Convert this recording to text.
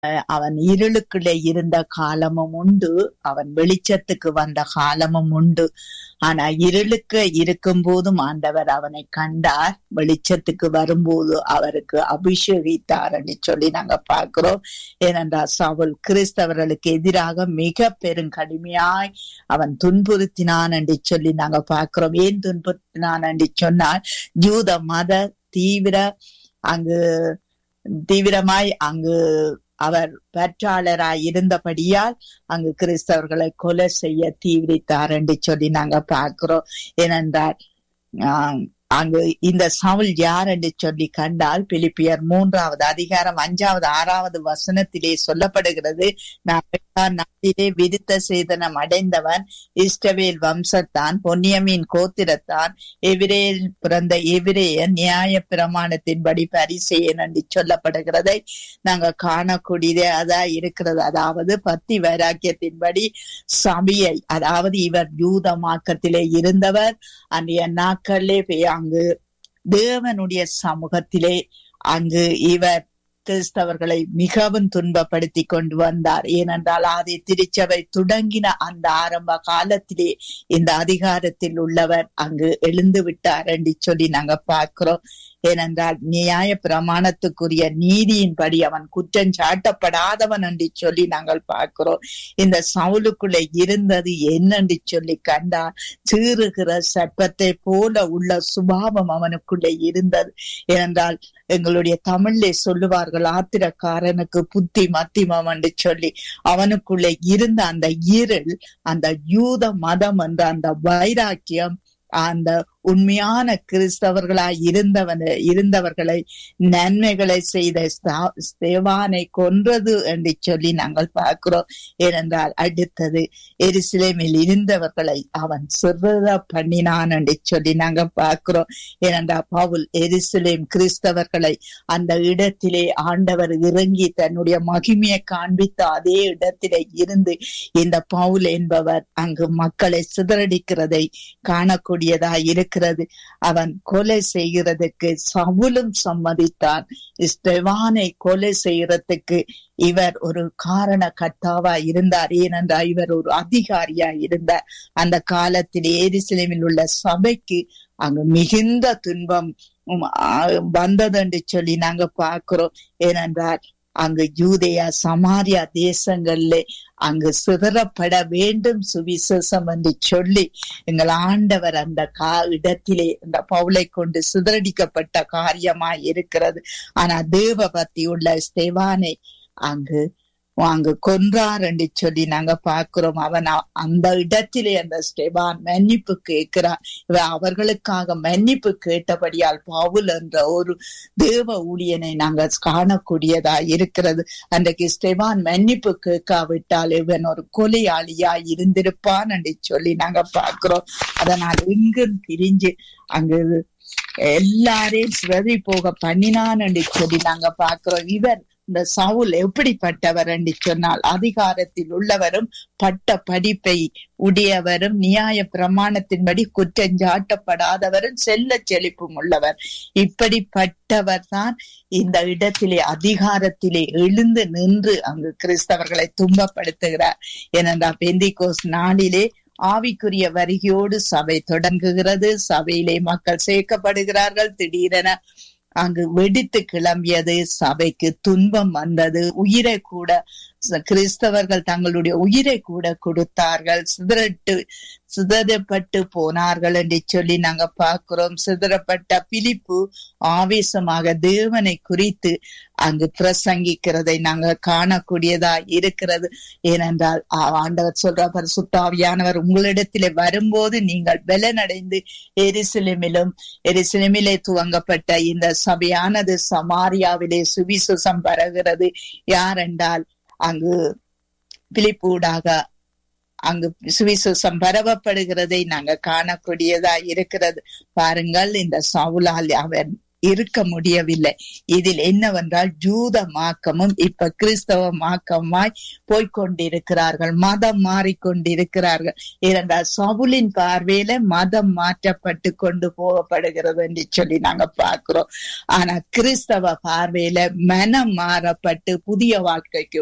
அஹ் அவன் இருளுக்குள்ளே இருந்த காலமும் உண்டு அவன் வெளிச்சத்துக்கு வந்த காலமும் உண்டு ஆனா இருளுக்கு இருக்கும் போதும் ஆண்டவர் அவனை கண்டார் வெளிச்சத்துக்கு வரும்போது அவருக்கு அபிஷேகித்தார் என்று சொல்லி நாங்க பார்க்கிறோம் ஏனென்றால் சவுல் கிறிஸ்தவர்களுக்கு எதிராக மிக பெரும் கடுமையாய் அவன் துன்புறுத்தினான் என்று சொல்லி நாங்க பார்க்கிறோம் ஏன் துன்புறுத்தினான் என்று சொன்னால் யூத மத தீவிர அங்கு தீவிரமாய் அங்கு அவர் பற்றாளராய் இருந்தபடியால் அங்கு கிறிஸ்தவர்களை கொலை செய்ய தீவிரித்தார் என்று சொல்லி நாங்க பார்க்கிறோம் ஏனென்றால் ஆஹ் அங்கு இந்த சவுல் யார் என்று சொல்லி கண்டால் பிலிப்பியர் மூன்றாவது அதிகாரம் அஞ்சாவது ஆறாவது வசனத்திலே சொல்லப்படுகிறது நான் எட்டாம் நாட்டிலே விருத்த சேதனம் அடைந்தவன் இஸ்டவேல் வம்சத்தான் பொன்னியமின் கோத்திரத்தான் எவிரேல் பிறந்த எவிரேய நியாய பிரமாணத்தின்படி பரிசெயன் என்று சொல்லப்படுகிறதை நாங்க காணக்கூடியதே அதா இருக்கிறது அதாவது பத்தி வைராக்கியத்தின்படி சபையை அதாவது இவர் யூதமாக்கத்திலே இருந்தவர் அன்றைய நாட்களிலே போய் அங்கு தேவனுடைய சமூகத்திலே அங்கு இவர் கிறிஸ்தவர்களை மிகவும் துன்பப்படுத்தி கொண்டு வந்தார் ஏனென்றால் ஆதி திருச்சபை தொடங்கின அந்த ஆரம்ப காலத்திலே இந்த அதிகாரத்தில் உள்ளவர் அங்கு எழுந்து விட்டார் என்று சொல்லி நாங்க பார்க்கிறோம் ஏனென்றால் நியாய பிரமாணத்துக்குரிய நீதியின்படி அவன் குற்றம் சாட்டப்படாதவன் என்று சொல்லி நாங்கள் பார்க்கிறோம் இந்த சவுலுக்குள்ள இருந்தது என்னென்று சொல்லி கண்டால் சீறுகிற சர்ப்பத்தை போல உள்ள சுபாவம் அவனுக்குள்ளே இருந்தது ஏனென்றால் எங்களுடைய தமிழ்ல சொல்லுவார்கள் ஆத்திரக்காரனுக்கு புத்தி மத்திமம் என்று சொல்லி அவனுக்குள்ளே இருந்த அந்த இருள் அந்த யூத மதம் என்ற அந்த வைராக்கியம் அந்த உண்மையான கிறிஸ்தவர்களாய் இருந்தவன் இருந்தவர்களை நன்மைகளை செய்த ஸ்தேவானை கொன்றது என்று சொல்லி நாங்கள் பார்க்கிறோம் ஏனென்றால் அடுத்தது எருசலேமில் இருந்தவர்களை அவன் சிறுத பண்ணினான் என்று சொல்லி நாங்க பார்க்கிறோம் ஏனென்றால் பவுல் எருசலேம் கிறிஸ்தவர்களை அந்த இடத்திலே ஆண்டவர் இறங்கி தன்னுடைய மகிமையை காண்பித்த அதே இடத்திலே இருந்து இந்த பவுல் என்பவர் அங்கு மக்களை சிதறடிக்கிறதை காணக்கூடியதா இருக்கிறது அவன் கொலை செய்கிறதுக்கு சவுலும் சம்மதித்தான் ஸ்டெவானை கொலை செய்யறதுக்கு இவர் ஒரு காரண கட்டாவா இருந்தார் ஏனென்றால் இவர் ஒரு அதிகாரியா இருந்தார் அந்த காலத்தில் ஏரிசிலமில் உள்ள சபைக்கு அங்கு மிகுந்த துன்பம் வந்தது என்று சொல்லி நாங்க பார்க்கிறோம் ஏனென்றால் அங்கு யூதேயா சமாரியா தேசங்கள்ல அங்கு சிதறப்பட வேண்டும் சுவிசேஷம் என்று சொல்லி எங்கள் ஆண்டவர் அந்த கா இடத்திலே அந்த பவுலை கொண்டு சிதறடிக்கப்பட்ட காரியமாய் இருக்கிறது ஆனா தேவ பக்தி உள்ள ஸ்தேவானை அங்கு அங்கு கொன்றார் என்று சொல்லி நாங்க பார்க்கிறோம் அவன் அந்த இடத்திலே அந்த ஸ்டெபான் மன்னிப்பு கேட்கிறான் அவர்களுக்காக மன்னிப்பு கேட்டபடியால் பவுல் என்ற ஒரு தேவ ஊழியனை நாங்க காணக்கூடியதா இருக்கிறது அன்றைக்கு ஸ்டெபான் மன்னிப்பு கேட்காவிட்டால் இவன் ஒரு கொலையாளியா இருந்திருப்பான் என்று சொல்லி நாங்க பார்க்கிறோம் அதனால் எங்கும் பிரிஞ்சு அங்கு எல்லாரையும் சிவதி போக பண்ணினான் என்று சொல்லி நாங்க பார்க்கிறோம் இவர் இந்த சவுல் எப்படிப்பட்டவர் என்று சொன்னால் அதிகாரத்தில் உள்ளவரும் பட்ட படிப்பை உடையவரும் நியாய பிரமாணத்தின்படி குற்றஞ்சாட்டப்படாதவரும் செல்ல செழிப்பும் உள்ளவர் இப்படிப்பட்டவர் தான் இந்த இடத்திலே அதிகாரத்திலே எழுந்து நின்று அங்கு கிறிஸ்தவர்களை துன்பப்படுத்துகிறார் ஏனென்றால் பெந்திகோஸ் நாளிலே ஆவிக்குரிய வருகையோடு சபை தொடங்குகிறது சபையிலே மக்கள் சேர்க்கப்படுகிறார்கள் திடீரென அங்கு வெடித்து கிளம்பியது சபைக்கு துன்பம் வந்தது உயிரை கூட கிறிஸ்தவர்கள் தங்களுடைய உயிரை கூட கொடுத்தார்கள் சிதறட்டு சிதறப்பட்டு போனார்கள் என்று சொல்லி நாங்க பார்க்கிறோம் சிதறப்பட்ட பிலிப்பு ஆவேசமாக தேவனை குறித்து அங்கு பிரசங்கிக்கிறதை நாங்க காணக்கூடியதா இருக்கிறது ஏனென்றால் ஆண்டவர் சொல்ற பரிசுத்தாவியானவர் உங்களிடத்திலே வரும்போது நீங்கள் பலனடைந்து எரிசிலிமிலும் எரிசிலிமிலே துவங்கப்பட்ட இந்த சபையானது சமாரியாவிலே சுவிசுசம் பரகிறது யாரென்றால் அங்கு பிலிப்பூடாக அங்கு சுவிசேஷம் பரவப்படுகிறதை நாங்க காணக்கூடியதா இருக்கிறது பாருங்கள் இந்த சவுலால் அவன் இருக்க முடியவில்லை இதில் என்னவென்றால் ஜூத மாக்கமும் இப்ப கிறிஸ்தவ மாக்கமாய் போய்கொண்டிருக்கிறார்கள் மதம் மாறிக்கொண்டிருக்கிறார்கள் இரண்டால் சவுலின் பார்வையில மதம் மாற்றப்பட்டு கொண்டு போகப்படுகிறது என்று சொல்லி நாங்க பார்க்கிறோம் ஆனா கிறிஸ்தவ பார்வையில மனம் மாறப்பட்டு புதிய வாழ்க்கைக்கு